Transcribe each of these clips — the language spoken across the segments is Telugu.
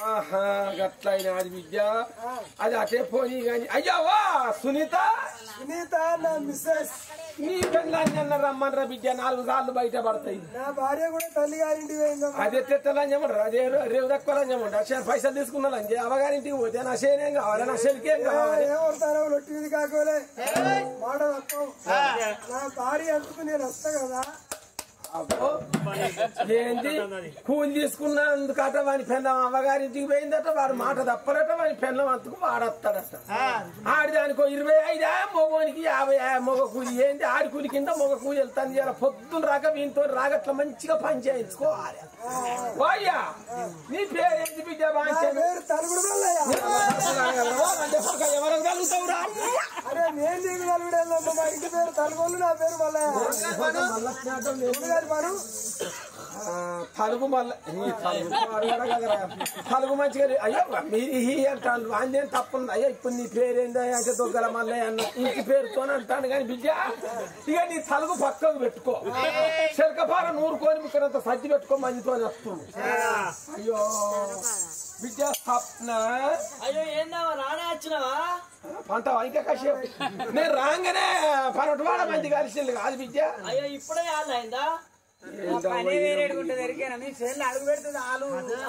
ఆహా గట్లయిన అది విద్య అది అటే పోనీ గాని అయ్యావా సునీత సునీత నా మిస్సెస్ నీ పెళ్ళాన్ని రమ్మన్రా విద్య నాలుగు సార్లు బయట పడతాయి నా భార్య కూడా తల్లి గారింటికి పోయిందమ్మా అదే తెట్టలంజమంటారు అదే రేవు తక్కువ లంజమంటారు అక్షయ పైసలు తీసుకున్నా లంజే అవగారింటికి పోతే నా సేనేం కావాలి నా సెల్కేం కావాలి ఏమవుతారో లొట్టిది కాకోలే మాట తప్పవు నా భార్య అందుకు నేను వస్తా కదా అబ్బో, ఏంది కూలి తీసుకున్నందుకట వాని పెళ్ళం అవ్వగారింటికి పోయిందట వాడు మాట తప్పడట వాని పెళ్ళం అంతకు వాడొస్తాడట ఆడి దానికో ఇరవై ఐదా మగవానికి యాభై మగ కూలి ఏంది ఆడి కూలి కింద మగ కూలి వెళ్తాను ఇలా పొద్దున రాక వీనితో రాగట్ల మంచిగా పని చేయించుకోవాలి ఓయ్యా నీ పేరేంటి బిడ్డ నా బాగా పేరు తలుగుడు మల్లయ్య ఎవరికి కలుగుతావురా అరే నేను నీకు తలుగుడేళ్ళమ్మా మా ఇంటి పేరు తలుగోళ్ళు నా పేరు మల్లయ్య గారి పను ఆ, తలుగు మళ్ళీ నీ తలుగు వాడు కూడా కదరా. తలుగు మంచిగా లే- అయ్యో మీరు హీ అంటాను అందేం తప్పుంది అయ్యో ఇప్పుడు నీ పేరేందా అంటే దొగ్గల మళ్ళీ అన్న ఇంటి పేరుతో అంటాను కానీ బిడ్డ ఇక నీ తలుగు పక్కకు పెట్టుకో శరకపార నూరుకొని ముక్కనంత సజ్జి పెట్టుకో మందితో వస్తుంది అయ్యో బిడ్డ స్వప్న అయ్యో ఏందావా రానే వచ్చినావా పంట ఇంకా కాసేపు నేను రాగానే పనొట్టు వాడ మంది కలిసింది కాదు బిడ్డ అయ్యో ఇప్పుడే అయిందా పని వేరేడు ఉంటుంది ఎరికేనా మీ సెల్ అడుగు పెడుతుంది ఆలు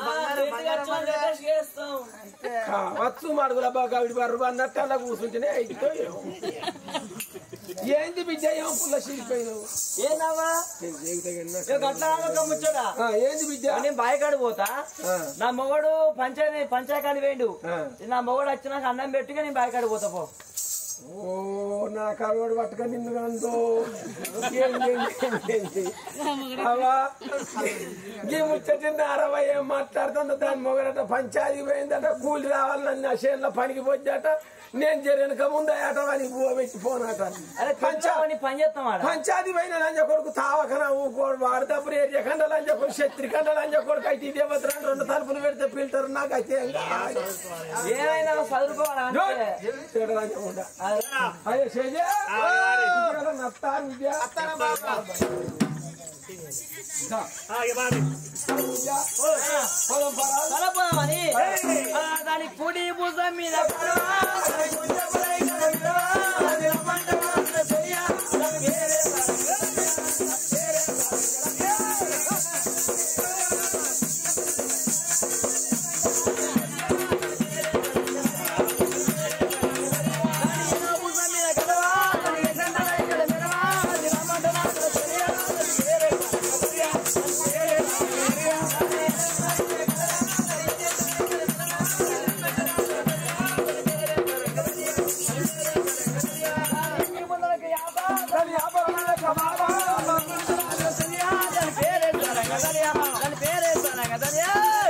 చేస్తాం కావచ్చు మడుగుల బాగా బర్రు అన్నట్టు అలా కూర్చుంటేనే అయితే ఏంది బిడ్డ ఏం పుల్ల చీలిపోయినావు ఏందావా గట్లా ముచ్చడా ఆ, ఏంది బిడ్డ నేను బాయికాడు పోతా ఆ, నా మొగడు పంచాయతీ పంచాయకాని వేయండు ఆ. నా మొగడు వచ్చినాక అన్నం పెట్టుగా నేను బాయికాడు పోతా పో ఓ నా కరోడు పట్టుకొని నిన్ను కందో ఏంది, ఏంది, ఏంది? అవా ఈ ముచ్చటింది అరవై ఏం మాట్లాడుతుందో దాని మొగడట పంచాయతీ పోయిందట కూలి రావాలని నా చేనులో పనికి పోద్దట నేను జరనక ముందు ఆట అని పెట్టి పోనాట అరే పంచావని పని చేస్తాం ఆడ పంచాయతీ పోయిన లంజ కొడుకు తావకన ఊకోడు వాడదప్పుడు ఏరియా కండ లంజ కొడుకు శత్రి కండ లంజ కొడుకు అయితే ఇదే భద్రాన్ని రెండు తలుపులు పెడితే పిల్టర్ నాకు అయితే ఏం కావాలి. ఏమైనా చదువుకోవాలా అంటే చెడ లంజ ఉండ. అయ్యో శేజ ఇవాళ నత్తా విద్య దా. విద్య. పొలం పరాలు. కలపమని ఆ, దాని కుడి భుజం మీద పడవ, దాని భుజం పై కడవ, అది రమ్మంట మాత్ర చెయ్య, దాని వేరే భుజం మీద కడవ, దాని ఎసంట ఇక్కడ మెడవ, అది రమ్మంట మాత్ర చెయ్య, దాని వేరే ముందరకు యాభా, దాని వ్యాపారం ప్రభావం. దాని పేరే సరంగ దర్యా, దాని పేరే సరంగ దర్యా.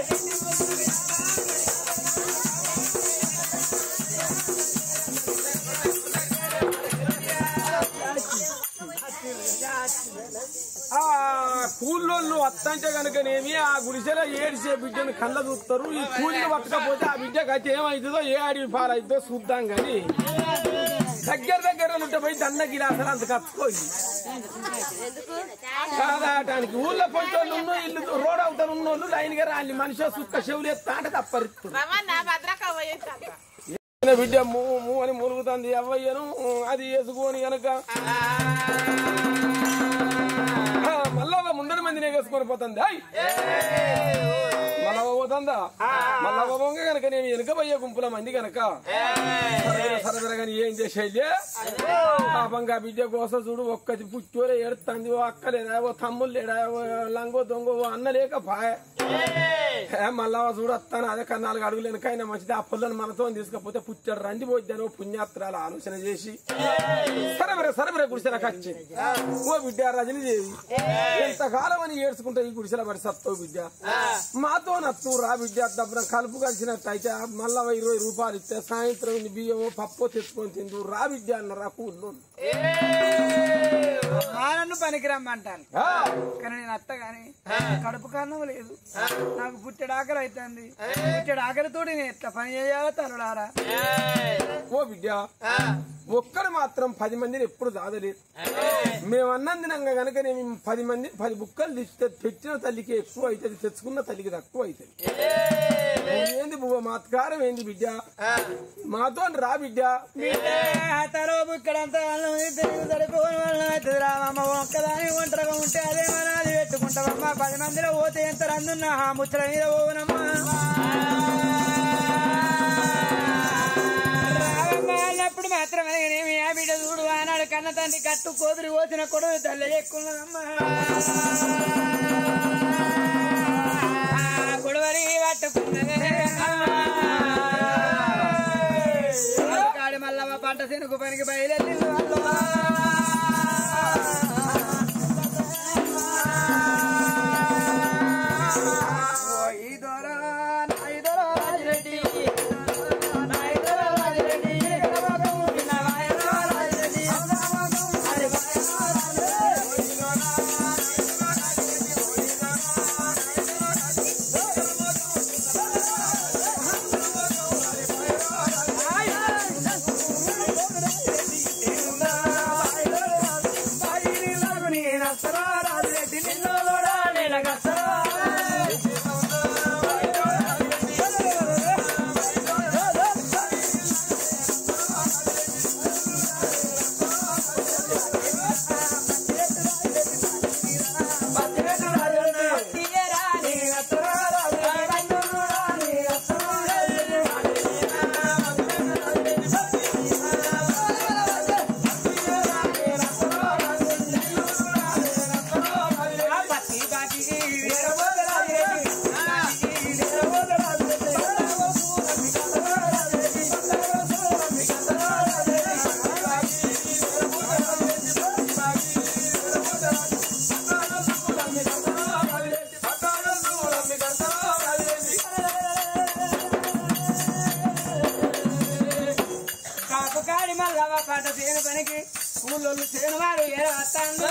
ఆ కూలోళ్ళు వస్తంటే కనుకనేమి ఆ గుడిసెలో ఏడిసే బిడ్డను కళ్ళ చూస్తారు ఈ కూలీలు పట్టకపోతే ఆ బిడ్డకి అయితే ఏమవుతుందో ఏ అడవి పాలవుతుందో చూద్దాం కానీ దగ్గర దగ్గర ఉంటే పోయి దండ గిలాసలు అంత కప్పుకోయి కాదాటానికి ఊళ్ళో పోయేటోళ్ళు ఉన్న ఇల్లు రోడ్ అవుతారు ఉన్నోళ్ళు లైన్ గా రాలి మనిషి సుక్క చెవులు ఎత్తా అంటే తప్పరిస్తారు రమణ భద్రక పోయేసాక బిడ్డ మూ మూ అని మురుగుతుంది అవ్వయ్యను అది వేసుకొని కనుక మళ్ళా ముందర మందినే వేసుకొని పోతుంది ఐ! మళ్ళా పోతుందా మళ్ళా పోగా కనుక నేను వెనుక పోయే గుంపుల మంది కనుక సరదర కానీ ఏం చేసేది పాపంగా బిడ్డ కోసం చూడు ఒక్కటి పుట్టోరే ఏడుతుంది ఓ అక్క లేదా ఓ తమ్ముళ్ళు లేడా ఓ లంగో దొంగ ఓ అన్న లేక పాయ ఏ మళ్ళా చూడు వస్తాను అదే కన్నాలుగు అడుగులు వెనకైనా మంచిది ఆ పుల్లను మనతో తీసుకపోతే పుచ్చాడు రండి పోయిద్దాను పుణ్యాత్రాలు ఆలోచన చేసి సరబర సరబర గుడిసెలకు వచ్చింది ఓ బిడ్డ రజనీదేవి ఎంతకాలం అని ఏడ్చుకుంటా ఈ గుడిసెల పడి సత్తావు బిడ్డ మాతో నత్తు రా బిడ్డ డబ్బున కలుపు కలిసినట్టు అయితే మళ్ళా ఓ ఇరవై రూపాయలు ఇస్తే సాయంత్రం ఇన్ని బియ్యమో పప్పు తెచ్చుకొని తిందు రా బిడ్డ అన్నరా కూల్లో నన్ను పనికిరమ్మంటాను ఆ, కానీ నేను అత్త గాని కడుపు కారణం లేదు నాకు పుట్టెడు ఆకలి అవుతుంది పుట్టెడు ఆకలితో నేను ఎట్లా పని చేయాలో తలడారా ఓ బిడ్డ ఒక్కడు మాత్రం పది మందిని ఎప్పుడు దాదలేదు మేము అన్నందినంగా గనక నేను పది మంది పది బుక్కలు తెచ్చితే తెచ్చిన తల్లికి ఎక్కువ అవుతుంది తెచ్చుకున్న తల్లికి తక్కువ అవుతుంది మాత్కారం ఏంది బిడ్డ మాతో రా బిడ్డ తరో ఇక్కడంతా సరిపోని వాళ్ళం అవుతుంది రామమ్మ ఒక్కదాని ఒంటరిగా ఉంటే అదే మనాది పెట్టుకుంటావమ్మా పది మందిలో పోతే ఎంత రందున్నా ఆ ముచ్చట మీద పోవనమ్మా రామమ్మ అన్నప్పుడు మాత్రమే నేమి ఆ బిడ్డ చూడు ఆనాడు కన్న తండ్రి కట్టు కోదిరి పోసిన కొడుకు తల్లి ఎక్కున్నదమ్మా కొడవరి పట్టుకున్నదే కాడి మల్లమ్మ పంట శనుకు పనికి బయలుదేరి కాపు కాడి మల్లవ పాట చేను పనికి ఊళ్ళో చేను వారు ఏ వస్తాను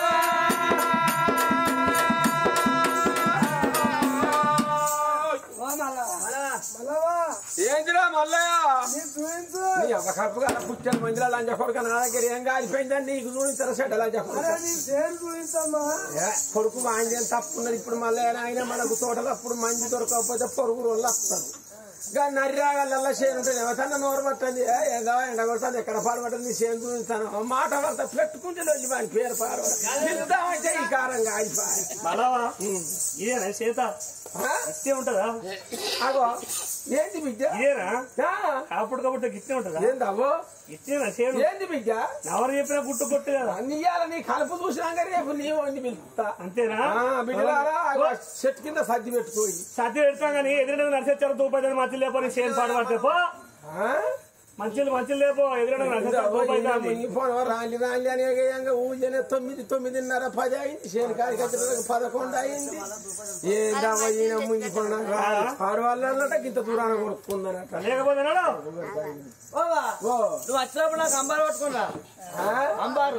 మళ్ళవా ఏంటిరా మల్లయ్య నీ చూపించు నీ అవ్వ కడుపుగా పుట్టిన మందిలో లంచ కొడుక నా దగ్గర ఏం కాలిపోయిందని నీకు చూడించారు చెడ్డ లంచ కొడుక అరే నీ పేరు చూపించమ్మా ఏ, కొడుకు ఆయన తప్పున్నది ఇప్పుడు మళ్ళీ ఆయన మనకు తోటలు అప్పుడు మంది దొరకకపోతే పొరుగు రోజులు వస్తారు ఇంకా నర్రాగల్ల చేను ఉంటుంది ఎవరన్నా నోరు పట్టండి ఏ, ఏదో ఎండ కొడుతుంది ఎక్కడ పాడబడుతుంది చేను చూపిస్తాను మాట వల్ల పెట్టుకుంటే రోజు వాని పేరు పాడబడి ఈ కారంగా అయిపోయి మళ్ళావా ఇదేనా చేత ఇస్తే ఉంటదా అగో ఏంది బిడ్డ ఇదేనా ఆ, కాపుడు కాబట్టి గిట్టే ఉంటదా ఏందవ్వో ఇచ్చేనా చేను ఏంది బిడ్డ ఎవరు చెప్పినా గుట్టు కొట్టు కదా అన్ని ఇయ్యాల నీ కలుపు చూసినాక రేపు నీ వండి పిలుపుతా అంతేనా ఆ, బిడ్డలారా అగో చెట్టు కింద సర్ది పెట్టుకోయి సత్య పెడతాం కానీ ఎదురైన నడిచేచ్చారు తూపైతే మంచి లేపో నీ చేను పాడు పడితే పో ఆ? మంచిలు మంచిలు లేపో ఎదురైన నడిచేచ్చారు తూపైతే ఈ ఫోన్ రాలి రాలి అనేక ఊజనే తొమ్మిది తొమ్మిదిన్నర పది అయింది శేనికాడికి వచ్చేటప్పటికి పదకొండు అయింది ఏందవ్వ ఈయన ముంగిపోయినా ఆరు వాళ్ళట ఇంత దూరాన కొనుక్కుందనట లేకపోతే నాడు ఓ నువ్వు వచ్చినప్పుడు నాకు అంబారు పట్టుకున్నా ఆ? అంబారు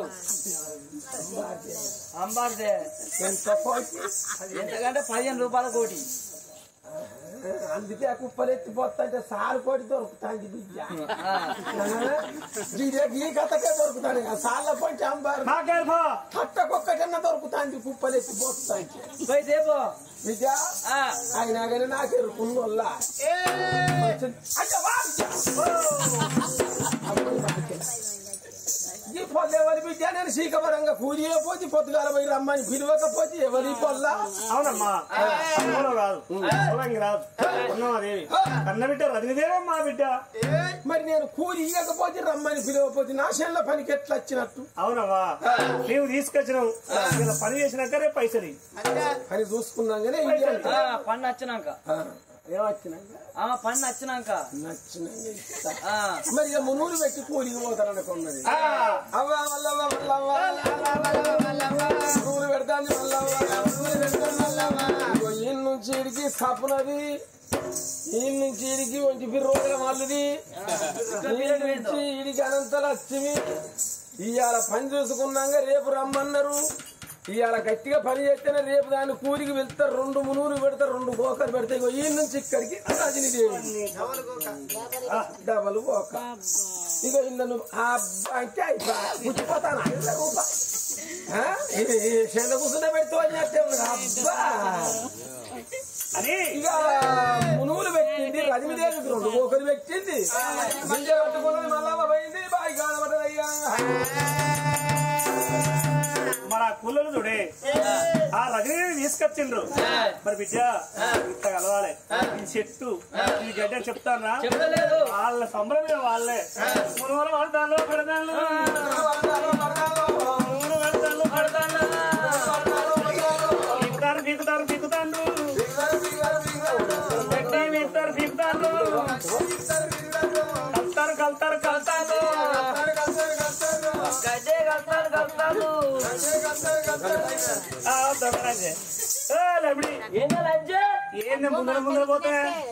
అంబారు ఎంత పోయి ఎంతకంటే పదిహేను రూపాయల కోటి అందుకే ఆ కుప్పలు ఎత్తిపోతుంటే సారు కోటి దొరుకుతాంది బిడ్డ ఇదే ఈ కథకే దొరుకుతాడు కదా సార్ల పంచి అంబారు మాకేరు పో కట్టకొక్కటన్నా దొరుకుతాంది కుప్పలు ఎత్తిపోతాంది పోయి తేపో బిడ్డ ఆ, అయినా కానీ నాకు ఎరుకున్నోళ్ళ ఈ పొద్దు ఎవరి బిడ్డ నేను సీకపరంగా కూలి పోతే పొద్దుగాల పోయి రమ్మని పిలవకపోతే ఎవరి పొల్ల అవునమ్మా పొలం రాదు పొలంగి రాదు ఉన్నమాదేవి కన్న బిడ్డ రజనీదేవమ్మా బిడ్డ మరి నేను కూలి ఇవ్వకపోతే రమ్మని పిలవకపోతే నా శల్ల పనికి ఎట్లా వచ్చినట్టు అవునమ్మా నీవు తీసుకొచ్చినావు ఇలా పని చేసినాకనే పైసలు ఇయ్యి. అని చూసుకున్నాగానే ఆ, పన్ను వచ్చినాక ఏమొచ్చినాక ఆ పన్ను వచ్చినాక నచ్చినాక ఇస్తా. ఆ, మరి ఇక మునూరు పెట్టి కూలికి పోతారు అనుకున్నది ఆ, అవ్వ మల్లవ్వ మల్లవ్వ పూలు పెడతాను మల్లవ్వ పూలు పెడతాను మల్లవ్వ ఇగో ఈయన నుంచి ఇడికి సపునది ఈయన నుంచి ఇడికి ఒంటి పిర్రు రోజుల మల్లుది ఈయన నుంచి ఇడికి అనంత లక్ష్మి ఇవాళ పని చూసుకున్నాక రేపు రమ్మన్నారు ఇవాళ గట్టిగా పని చేస్తేనే రేపు దాన్ని కూలికి వెళ్తారు రెండు మునూరు పెడతారు రెండు గోకలు పెడతాయి ఇగో ఈయన నుంచి ఇక్కడికి రజనీదేవి డబల్ గోక ఇక ఇల్లు ఆ అబ్బా అంటే అయిపోయా పుచ్చిపోతాను ఐదు రూపాయలు ఆ? ఇది చెంద కూర్చుంటే పెడితే అబ్బా అని ఇక మునుగులు పెట్టింది రజనీదేవికి రెండు ఒకరు పెట్టింది గింజ కట్టుకున్నది మల్లమ్మ పోయింది బాయి కాడబడ్డదయ్యా మరి ఆ కూలలు చూడే ఆ రజనీ తీసుకొచ్చిండ్రు మరి బిడ్డ ఇంత కలవాలి ఈ చెట్టు ఈ గడ్డ చెప్తానా చెప్పలేదు వాళ్ళ సంబరమే వాళ్ళే మునుగోలు పడతాను పడతాను మునుగోలు పడతాను పడతాను పీకుతారు పీకుతారు పీకుతాను గడ్డి పీకుతారు పీకుతాను కలుతారు కలుతారు కలుతాను గడ్డే కలుతారు కలుతారు ఆ, దొంగరాజే. ఏ, లబడి. ఏందో లంచే ఏంది ముందర ముందర పోతే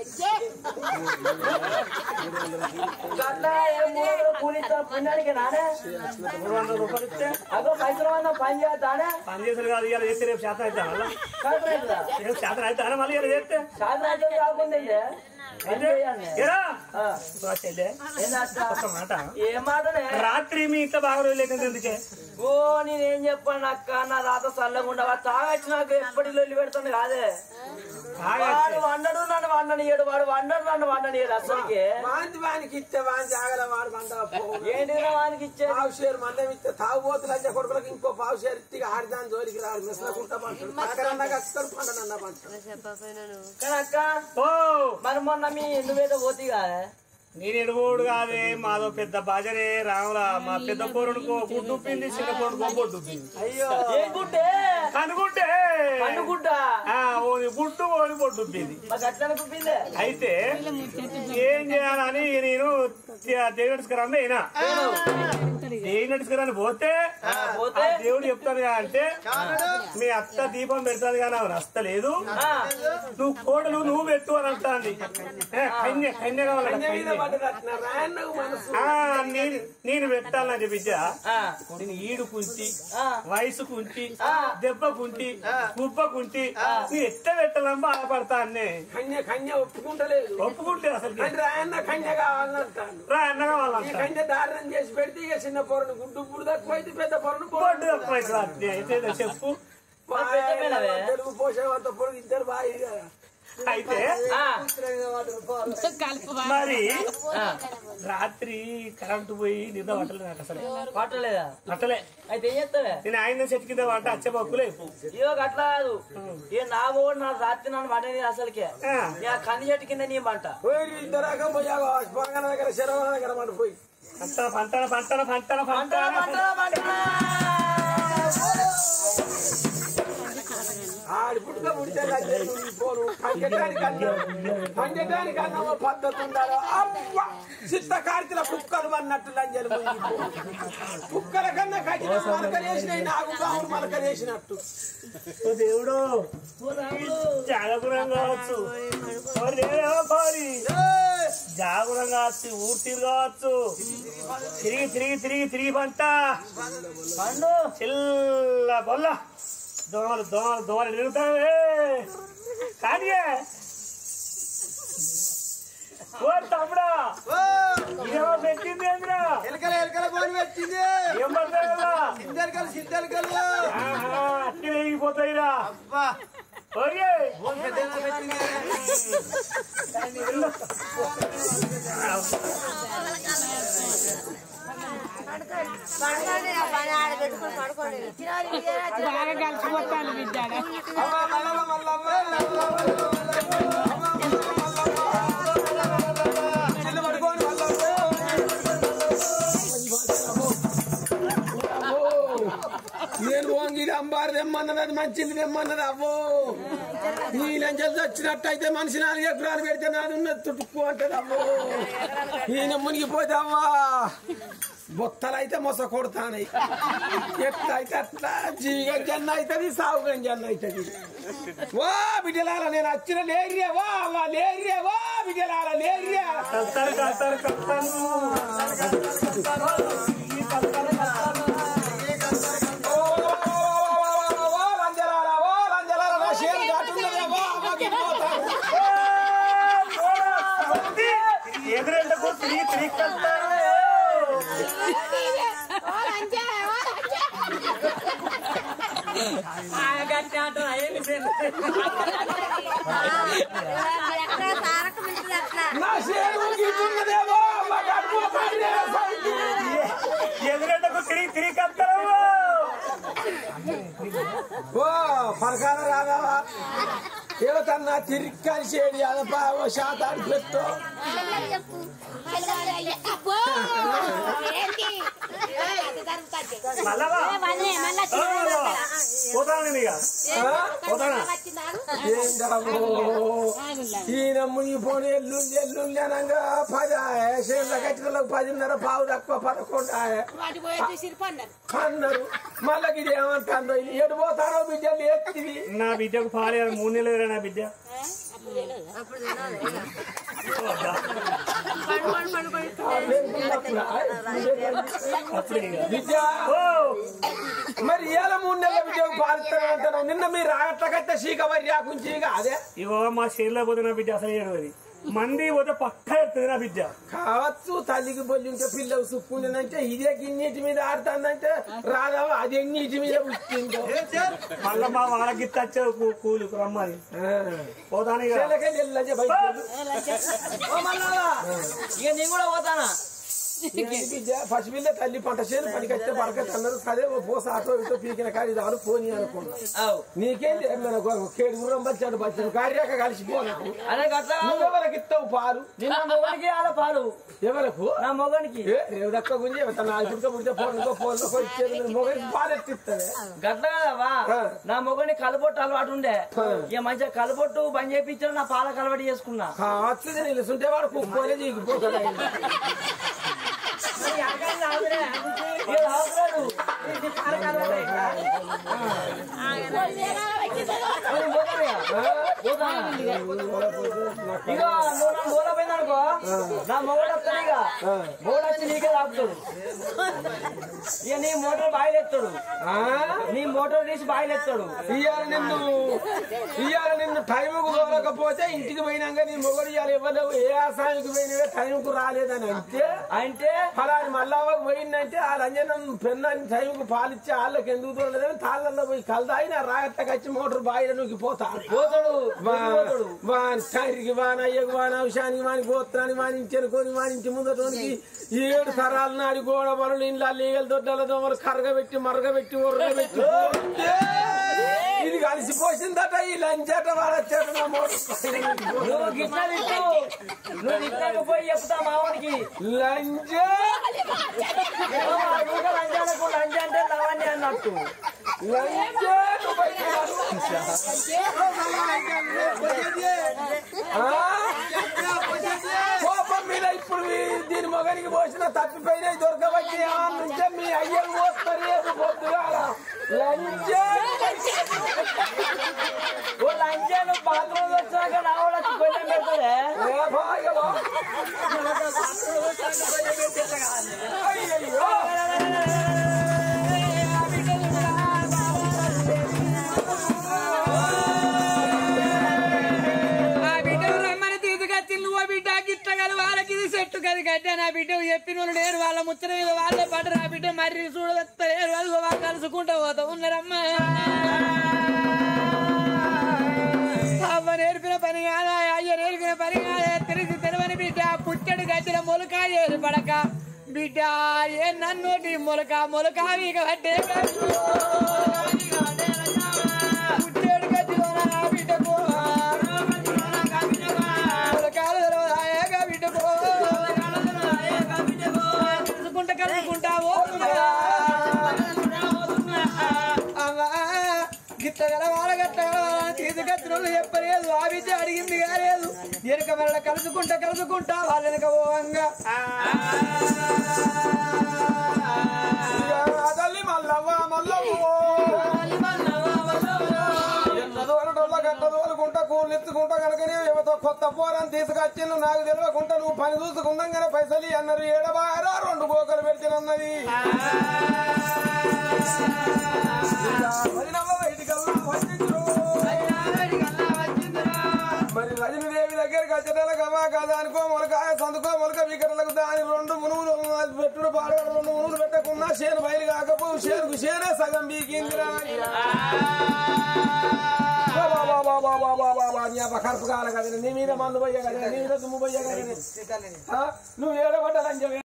గట్ల ఏం మూడు కూలిస్తా పుణ్యానికి నానే మూడు వందల రూపాయలు ఇస్తే అగో పైసలు అన్న పని చేస్తానే పని చేసారు కాదు ఇవాళ చేస్తే రేపు శాతం అవుతా మళ్ళా కాదురా రేపు శాతం అవుతా మళ్ళీ ఇవాళ చేస్తే సాయంత్రం కాకుండా ఇయ్యే. ఏం చేయాలి? ఏరా ఆ, ఇదిగో చెల్లె, ఏందక్క? ఒక మాట ఏ మాటనే రాత్రి మీ ఇంట్లో బాగా రోజులు లేకుండా ఎందుకే ఓ నేనేం చెప్పాను అక్క నా రాత చల్లకుండా తాగచ్చి నాకు ఎప్పటి లొల్లి పెడుతుంది కాదే వాడు వండడు నన్ను వండనియడు వాడు వండడు నన్ను వండనియడు అసలుకి వాంతి వానికి ఇస్తే వాంతి ఆగల వాడు మంట ఏంటి వానికి ఇచ్చేది పావు షేర్ మందం ఇస్తే తాగుబోతులు అంటే కొడుకులకు ఇంకో పావు షేర్ ఇస్తే ఆడిదాని జోలికి రాడు మిసలకుంటా పంటాడు తాగరన్నా కస్తాడు పండనన్నా పంటాడు కానీ అక్క ఓ మరి మొన్న మీ నువ్వేదో పోతీగా నేను ఎడుగోడు కాదే మాదో పెద్ద బాజరే రాములా మా పెద్ద పోరుడుకో గుడ్డు ఉప్పింది చిన్న పోరుడుకో బొడ్డు ఉప్పింది అయ్యో ఏ గుడ్డే కనుకుంటే పండుగుడ్డ ఆ, ఓని గుడ్డు ఓని బొడ్డు ఉప్పింది మాకు అట్లా అనిపించిందే అయితే ఏం చేయాలని నేను దేవుడికి అయినా దేవుడికి పోతే పోతే? ఆ దేవుడు చెప్తాను కదా అంటే మీ అత్త దీపం పెడతాను కానీ ఆమె నచ్చలేదు ఆ, నువ్వు కోడలు నువ్వు పెట్టు అని అంటాంది ఏ, కన్య కన్య కావాలంట మీద కన్య. పడ్డది అట్లా రాయన్న మనసు ఆ, నేను నేను పెట్టాలని బిడ్డ ఆ, నేను ఈడు కుంటి ఆ. వయసు కుంటి ఆ. దెబ్బ కుంటి గుబ్బ కుంటి నీ ఎట్ట పెట్టాలని బాధపడతా అన్నే కన్య కన్య ఒప్పుకుంటలేదు ఒప్పుకుంటే అసలు అంటే రాయన్న కన్య కావాలంటాను రా అన్నగా ఈ వాళ్ళంట కన్య దారుణం చేసి పెడితే ఇక చిన్న పొరను గుడ్డు ఇప్పుడు తక్కువ అయితే పెద్ద పొరను బొడ్డు తక్కువ అవుతుంది అట్నే. అయితే ఏదో చెప్పు తెలుగు పోషేవంత పొరుగు ఇద్దరు బాగా కదా అయితే ఆ, మరి రాత్రి కరెంటు పోయి నిద్ర పట్టలేదు నాకు అసలు పట్టలేదా పట్టలే అయితే ఏం చేస్తావే నేను ఆయన చెట్టు కింద పట్ట అచ్చే పక్కులే ఇయో అట్లా కాదు ఏ నా కూడా నా రాత్రి నన్ను వండని అసలుకే ఆ. ఇక కంది చెట్టు కింద నీ మంట పోయి ఇద్దరాక పోయాగా పొరగన దగ్గర శరవణ దగ్గర పడిపోయి పంటన పంటన పంటన పంటన మంటలా, పంటన మంటలా, మంటలా. ఆడి పుట్టుక పుడితే లజ్జలు పోను పంచడానికి అన్నం పంచడానికి అన్నం పద్ధతి ఉండాలి అవ్వ చిత్త కార్తీల కుక్కలు అన్నట్టు లంజలు మునిగిపోను. కుక్కల కన్నా కఠిన మలకలేసినాయి నాగు బావులు మలకలేసినట్టు ఓ దేవుడు జాగపురం కావచ్చు ఓరి దేవుడేవో కోరి జాగపురం కావచ్చు ఊరు తీరు కావచ్చు తిరిగి తిరిగి తిరిగి తిరిగి పంట పండు చిల్ల బొల్ల దోమలు దోమలు దోమలు తిరుగుతావే కానీ ఓ తమ్ముడా ఇదేమో పెట్టింది ఏంద్రా ఎలకల ఎలకల బోని పెట్టింది ఏం పడతాయి కదా సిద్ధెలకలు సిద్ధెలకలు ఆహా, అట్టి వేగిపోతాయిరా ఓకే పడుకోండి నా పని ఆడ పెట్టుకుని పడుకోండి ఇచ్చిన వాళ్ళు ఇయ్యరా, ఇచ్చిన వాళ్ళు అవ్వ మల్లవ్వ మల్లవ్వ చిన్న పడుకోని మల్లవ్వ నేను వంగి అంబారు తెమ్మన్నది అది మంచిది తెమ్మన్నది అవ్వో ఈ లంచలు వచ్చినట్టయితే మనిషి నాలుగు ఎకరాలు పెడితే నాది ఉన్నది తుట్టుకు అంటది అవ్వో ఈయన మునిగిపోతే అవ్వా బొత్తలు అయితే మొస కొడతానయి ఎట్లా అయితే అట్లా జీవిగా జన్న అవుతుంది సాగుగా జన్న అవుతుంది వా బిడ్డలాల నేను వచ్చిన లేరియా వా వా లేరియా వా బిడ్డలాల లేరియా కలుతారు కలుతారు కలుతారు ఓ, ఓ, లంజలాల, ఓ, లంజలాల, నా షేరు దాటున్నదే, వా, వా, దిగిపోతాను. ఎదురెంటకు తిరిగి తిరిగి కలుతారు ఓ లంచే, ఓ లంచే. మీరు ఎక్కడ సారక మించులు అట్లా నా చేను గిట్టున్నదేమో మా కడుపు పడినేసరికి. ఎదురెండకు తిరిగి తిరిగి కత్తరు ఓ పరకాల రాదావా ఏవతన్నా తిరిగి కలిసేది అదపా ఓ శాతాడు పెట్టు చెప్పు అబ్బో ఏంటి అది జరుగుతుంది మళ్ళవా మళ్ళీ మళ్ళీ పోతాను నేను ఇక పోతానా వచ్చినారు ఏంటమ్మో ఈయన మునిగిపోని ఎల్లుండి ఎల్లుండి అనగా పది చేనుల కచ్చిలకు పదిన్నర పావు తక్కువ పదకొండు ఆయే. వాటి పోయి సిరిపన్నారు అన్నారు మళ్ళీ ఇది ఏమంటారు ఎటు పోతారో బిడ్డలు ఎత్తివి నా బిడ్డకు పాలేదు మూడు నెలలు వేరే నా బిడ్డ అప్పుడు ఇక. బిడ్డ ఓ మరి ఏల మూడు నెలల బిడ్డకు పాలుతాను అంటాను నిన్న మీరు రాగట్లకైతే సీక మరి రాకుంచి అదే ఇగో మా చేనులో పోతే నా బిడ్డ అసలు ఏడవది మంది పోతే పక్క ఎడుతుంది నా బిడ్డ కావచ్చు తల్లికి బొల్లి ఉంటే పిల్లలు సుక్కుందంటే ఇదే గిన్నీటి మీద ఆడుతుందంటే రాదావా అదే నీటి మీద పుట్టిందో మళ్ళా మా వాళ్ళ గిత్త వచ్చే కూ- కూలి రమ్మని పోతాను ఇక చెలకెళ్ళి వెళ్ళొచ్చే బయటికి వెళ్ళు. ఓ మళ్ళా ఇక నేను కూడా పోతానా ఏంటి బిడ్డ పసి పిల్ల తల్లి పంట చేను పనికి వస్తే పడకත් అన్నారు సరే ఓ పోస ఆటో ఇటో పీకిన కాడి రాను పోనీ అనుకున్నా అవు నీకేంటి మనకు కేడు గుర్రం బచ్చాడు బచ్చాడు కార్యాక కలిసిపోనాకు అదే గట్ల నువ్వెవరికి ఇస్తావు పాలు నిన్న మొగనికి ఆల పాలు ఎవరకు నా మొగనికి ఏ రేవుదక్క గుంజి తన పుట్టుక పుడితే ఫోన్కో ఫోన్లో ఇచ్చేది మొగనికి పాలు ఎత్తిస్తుంది గట్ల కదవా ఆ. నా మొగని కలబొట్టు అలవాటు ఉండే ఇక మంచిగా కలబొట్టు బంద్ చేయించాడు నా పాలకు అలవాటు చేసుకున్నా కావచ్చు నిలుసుంటే వాడు కుక్కోలే దిగిపోతాడు ఆయన. ఇక తాగుతున్నాడు. ఇది పాలకు అలవాటు అయిందా? మరి పోతానే. పోతానా? ఇక నువ్వు నా మూల పోయిందనుకో నా మొగడు వస్తాడు ఇక మొగడు వచ్చి నీకే తాపుతాడు ఇక నీ మోటార్ బాయిలు ఎత్తాడు ఆ? నీ మోటార్ తీసి బాయిలు ఎత్తాడు ఇవాళ నిన్ను ఇవాళ నిన్ను టైంకు పోలేకపోతే ఇంటికి పోయినాక నీ మొగడు ఇవాళ ఇవ్వలేవు ఏ ఆసానికి పోయినవే టైంకు రాలేదని అంటే అంటే ఫలాని మళ్ళావకు పోయిందంటే ఆ రంజనం పెన్నాన్ని టైంకు పాలిచ్చి వాళ్ళకి ఎందుకు తోడలేదని తాళ్ళల్లో పోయి కలదాయి నా రాగట్టకి వచ్చి మోటార్ బాయిల నూకి పోతా పోతాడు వాడు వాని తండ్రికి వాని అయ్యకు వాని అంశానికి వాని గోత్రానికి వాని ఇంచెనుకొని వాని ఇంటి ముందటోనికి ఏడు తరాల నాడి గోడ పనులు ఇంట్లో లీగల దొడ్డల దోమలు కరగబెట్టి మరగబెట్టి ఉరగబెట్టి పోతే ఇది కలిసిపోసిందట ఈ లంచట వాడచ్చట నా మోటార్ నువ్వు గిట్ల తిట్టు నువ్వు గిట్లకు పోయి చెప్తా మావానికి లంచ లంచ అనుకో లంచ అంటే లవణ్య అన్నట్టు లంచ నువ్వు బయటికి రాదు. ఆ? కోపం మీద ఇప్పుడు ఈ- దీని మొగనికి పోసిన తప్పిపోయిన దొరకబట్టి నుంచే మీ అయ్యలు పోస్తారు రేపు పొద్దుగా లంచ ఓ లంచ నువ్వు బాత్రూమ్ వచ్చాక నా కూడా వచ్చి కొంచెం పెడతాడే ఏ భాగమా? అయ్యయ్యో. ఆ బిడ్డను రమ్మని తీసుకొచ్చి నువ్వు బిడ్డ గిట్టగలి వాళ్ళకి ఇది చెట్టు కది కట్టా నా బిడ్డ చెప్పిన వాళ్ళు లేరు వాళ్ళ ముచ్చట మీద వాళ్ళే పడ్డ నా బిడ్డ మర్రి చూడవస్తలేరు వాళ్ళు వాళ్ళు కలుసుకుంటూ పోతా ఉన్నారమ్మా అమ్మ నేర్పిన పని కాదా అయ్య నేర్పిన పని కాదా తెలిసి తెలవని బిడ్డ పుట్టడు గట్టిన మొలక ఏరు పడక బిడ్డ ఏ నన్ను నీ మొలక మొలక వీక పట్టే పుట్టేడు గట్టిలో నా బిడ్డకు మొలకాలు తెలవదాయక బిడ్డకు కలుసుకుంటా కలుసుకుంటా పోతున్నా అవ్వా, గిట్ల గల వాళ్ళ గట్ల గల వాళ్ళ తీసుకొచ్చిన వాళ్ళు చెప్పలేదు ఆ విద్య అడిగింది కాలేదు వెనుక మరల కలుసుకుంటా కలుసుకుంటా వాళ్ళ వెనక పోవంగా ఇక తల్లి మల్లవ్వ మల్లవ్వ ఎన్నదోలటోళ్ళ గట్టదోలుకుంటా కూలు ఎత్తుకుంటా కనుకనే యువత కొత్త పోరని తీసుకొచ్చిండు నాకు తెలియకుండా నువ్వు పని చూసుకుందాగానే పైసలు ఇయ్యి అన్నారు ఏడబారా రెండు గోకలు పెడితేనన్నది వదినవ్వ బయటికల్లా వచ్చిండ్రు. మరి రజనీదేవి దగ్గరికి వచ్చేటల గమా కదా అనుకో మొలకాయ సందుకో మొలక వికటలకు దాని రెండు మునుగులు పెట్టుడు పాడు రెండు మునుగులు పెట్టకున్నా చేను బయలు కాకపో చేనుకు చేనే సగం బీకిందిరా బా, బా, బా, బాబా బాబా బాబా నీ అబ్బ కడుపు కాల కదా నీ మీద మందు పోయా కదా నీ మీద దుమ్ము పోయా కదా నువ్వు ఏడబడ్డాలని చెప్పి